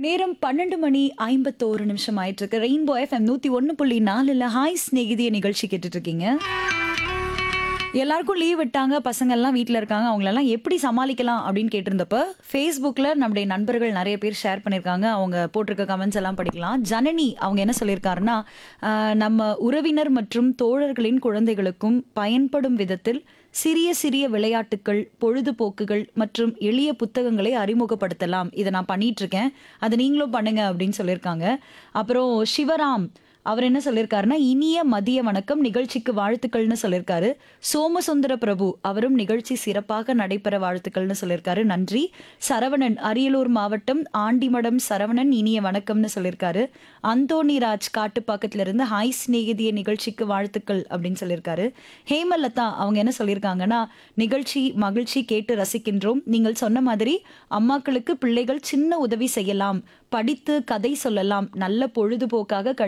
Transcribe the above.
நேரம் பன்னெண்டு மணி ஐம்பத்தோரு நிமிஷம் ஆயிட்டு இருக்கு ரெயின்போ எஃப்எம் நூத்தி ஒன்னு புள்ளி நாலுல ஹாய் ஸ்நேகிதிய நிகழ்ச்சி கேட்டுட்டு இருக்கீங்க எல்லாருக்கும் லீவ் விட்டாங்க பசங்க எல்லாம் வீட்டில் இருக்காங்க அவங்களெல்லாம் எப்படி சமாளிக்கலாம் அப்படின்னு கேட்டிருந்தப்ப ஃபேஸ்புக்கில் நம்முடைய நண்பர்கள் நிறைய பேர் ஷேர் பண்ணியிருக்காங்க அவங்க போட்டிருக்க கமெண்ட்ஸ் எல்லாம் படிக்கலாம் ஜனனி அவங்க என்ன சொல்லியிருக்காருன்னா ஆஹ், நம்ம உறவினர் மற்றும் தோழர்களின் குழந்தைகளுக்கும் பயன்படும் விதத்தில் சிறிய சிறிய விளையாட்டுக்கள் பொழுதுபோக்குகள் மற்றும் எளிய புத்தகங்களை அறிமுகப்படுத்தலாம் இதை நான் பண்ணிட்டு இருக்கேன் அதை நீங்களும் பண்ணுங்க அப்படின்னு சொல்லியிருக்காங்க அப்புறம் சிவராம் அவர் என்ன சொல்லியிருக்காருன்னா இனிய மதிய வணக்கம் நிகழ்ச்சிக்கு வாழ்த்துக்கள்னு சொல்லியிருக்காரு சோமசுந்தர பிரபு அவரும் நிகழ்ச்சி சிறப்பாக நடைபெற வாழ்த்துக்கள்னு சொல்லியிருக்காரு நன்றி சரவணன் அரியலூர் மாவட்டம் ஆண்டிமடம் சரவணன் இனிய வணக்கம்னு சொல்லியிருக்காரு அந்தோணி ராஜ் காட்டுப்பாக்கத்துல இருந்து ஹாய் சிநேகிதிய நிகழ்ச்சிக்கு வாழ்த்துக்கள் அப்படின்னு சொல்லியிருக்காரு ஹேமலதா அவங்க என்ன சொல்லியிருக்காங்கன்னா நிகழ்ச்சி மகிழ்ச்சி கேட்டு ரசிக்கின்றோம் நீங்கள் சொன்ன மாதிரி அம்மாக்களுக்கு பிள்ளைகள் சின்ன உதவி செய்யலாம் படித்து கதை சொல்லலாம் நல்ல பொழுதுபோக்காக கழி